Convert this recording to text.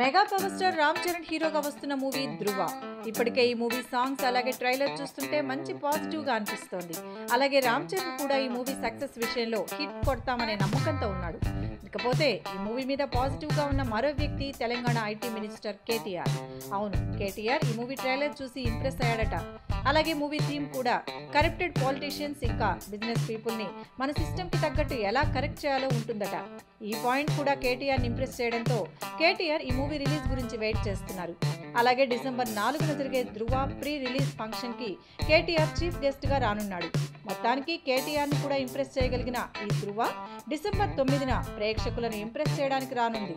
mega power star Ram Charan హీరోగా వస్తున్న movie ధృవ ఇప్పటికే ఈ మూవీ సాంగ్స్ అలాగే ట్రైలర్ చూస్తుంటే మంచి పాజిటివ్ గా అనిపిస్తోంది అలాగే రామ్ చరణ్ కూడా ఈ మూవీ సక్సెస్ విషయంలో హిట్ కొడతామనే నమ్మకంతో ఉన్నాడు ఇకపోతే ఈ మూవీ మీద పాజిటివ్ గా ఉన్న మరో వ్యక్తి తెలంగాణ ఐటీ మినిస్టర్ కేటీఆర్ అవును కేటీఆర్ ఈ మూవీ ట్రైలర్ చూసి ఇంప్రెస్ అయ్యాడట అలాగే మూవీ థీమ్ కూడా కరప్టెడ్ పాలిటీషియన్స్ ఇంకా బిజినెస్ పీపుల్ ని మన సిస్టమ్ కి తగ్గట్టు ఎలా కరెక్ట్ చేయాలో ఉంటుందట ఈ పాయింట్ కూడా కేటీఆర్ ఇంప్రెస్ చేయడంతో కేటీఆర్ ఈ మూవీ రిలీజ్ గురించి వెయిట్ చేస్తున్నారు అలాగే డిసెంబర్ నాలుగున జరిగే ధృవ ప్రీ రిలీజ్ ఫంక్షన్ కి కేటీఆర్ చీఫ్ గెస్ట్ గా రానున్నాడు మొత్తానికి కేటీఆర్ ని కూడా ఇంప్రెస్ చేయగలిగిన ఈ ధృవ డిసెంబర్ తొమ్మిదిన ప్రేక్షకులను ఇంప్రెస్ చేయడానికి రానుంది